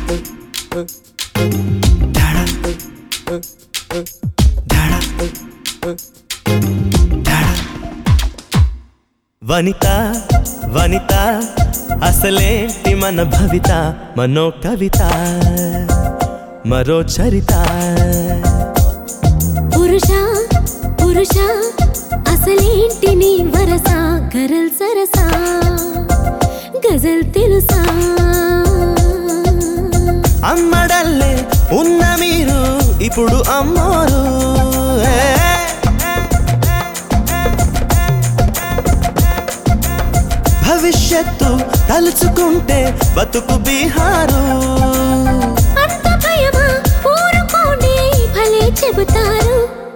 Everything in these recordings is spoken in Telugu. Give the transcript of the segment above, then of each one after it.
వనిత వనిత అసలేంటి మన భవిత మనో కవిత మరో చరిత పురుష పురుష అసలేంటి నీ వరస గరల్ సరసా గజల్ తెలుసా అమ్మడల్లే ఉన్న మీరు ఇప్పుడు అమ్మోరు ఏ, భవిష్యత్తు తలుచుకుంటే బతుకు బీహారు అంత భయమా ఊరుకోండి భలే చెబుతారు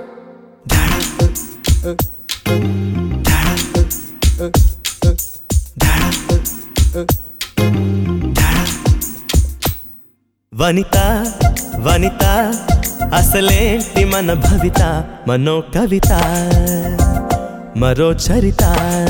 వనిత వనిత అసలేంటి మన భవిత మనో కవిత మరో చరిత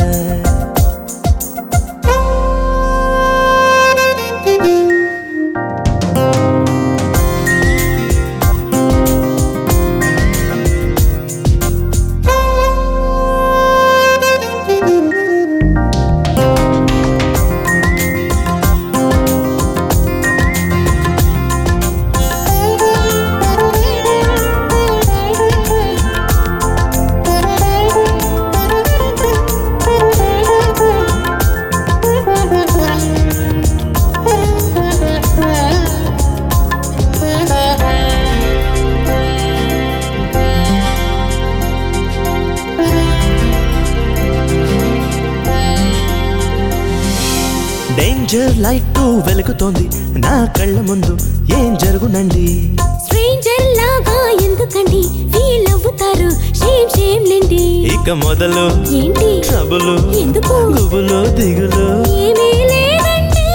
డేంజర్ లైట్ వెలుగుతోంది నా కళ్ళ ముందు ఏం జరుగునండి స్ట్రేంజర్ లాగా ఎందుకండి ఫీల్ అవ్వుతారు షేమ్ షేమ్ లేండి ఇక మొదలు ఏంటి ట్రబులు ఎందుకు గుబులు దిగులు ఏమీ లేదండి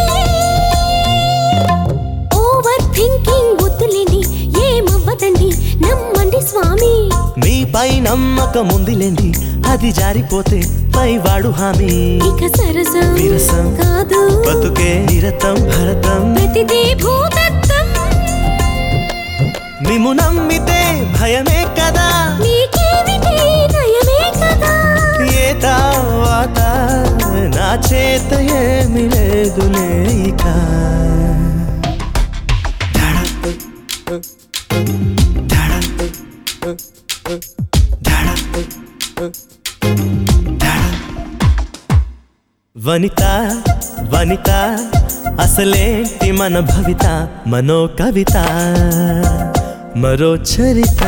ఓవర్ థింకింగ్ వద్దులేండి ఏమవ్వదండి నమ్మండి స్వామి మీపై నమ్మకం ఉందిలేండి అది జారిపోతే పైవాడు హామీ ఇక సరసం విరసం కాదు బతుకే నిరతం భరతం ప్రతిదీ భూతత్వం మిము నమ్మితే భయమే కదా నీకేమిటి నయమే కదా ఏ తావాత నా చేత ఏమి లేదులే ఇక వనిత వనిత అసలేంటి మన భవిత మనో కవిత మరో చరిత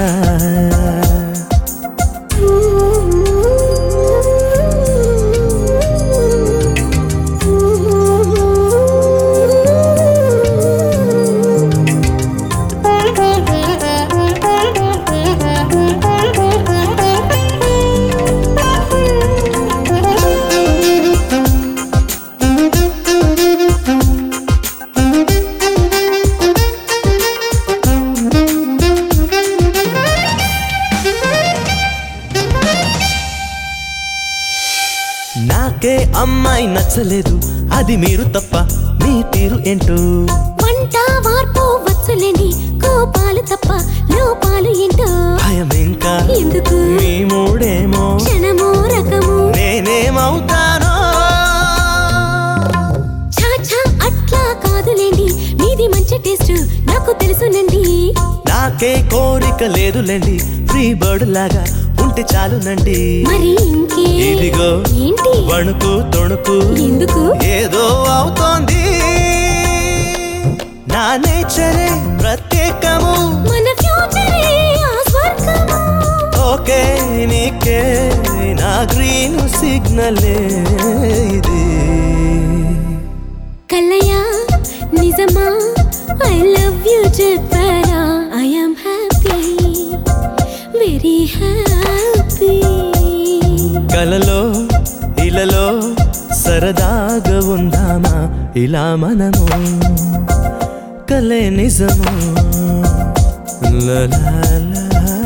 నాకే అమ్మాయి నచ్చలేదు అది మీరు తప్ప మీ తీరు ఏంటో వంట వార్పు వచ్చలేండి కోపాలు తప్ప లోపాలు ఏంటో భయం ఇంకా ఎందుకు మీ మూడేమో క్షణము రకము నేనేమవుతానో చాచా అట్లా కాదులేండి మీది మంచి టేస్ట్ నాకు తెలుసునండి నాకే కోరిక లేదులేండి ఫ్రీ బర్డ్ లాగా ఉంటే చాలునండి మరి ఇంకే ఇదిగో ఏంటి వణుకు తొణుకు ఎందుకు ఏదో అవుతోంది నా నేచరే ప్రత్యేకము మన ఫ్యూచరే ఆ స్వర్గము ఓకే నీకే నా గ్రీన్ సిగ్నలే ఇది కల్లయ్యా నిజమా ఐ లవ్ యూ చెప్పరా I am happy very happy కలలో ఇలలో సరదాగా ఉందామా ఇలా మనము కలే నిజము లా లా లా